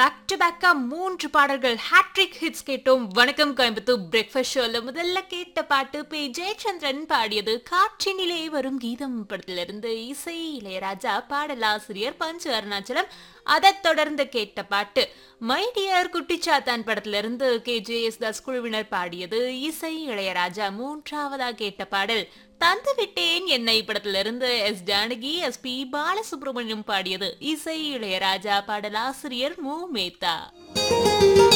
back to பேக்கா மூன்று பாடல்கள் ஹாட்ரிக் ஹிட்ஸ் கேட்டோம் வணக்கம் கோயம்புத்தூர் பிரேக்ஃபாஸ்ட் ஷோல முதல்ல கேட்ட பாட்டு பி ஜெயச்சந்திரன் பாடியது காற்றினிலே வரும் கீதம் படத்திலிருந்து இசை இளையராஜா பாடலாசிரியர் பஞ்சு அருணாச்சலம் அதைத் தொடர்ந்து கேட்ட பாட்டு மை டியர் குட்டிச்சாத்தான் படத்திலிருந்து கே ஜே எஸ் தாஸ் குழுவினர் பாடியது இசை இளையராஜா மூன்றாவதா கேட்ட பாடல் தந்து விட்டேன் என்னை படத்திலிருந்து S Janaki S P Balasubrahmanyam பாடியது இசை இளையராஜா பாடலாசிரியர் மு மேத்தா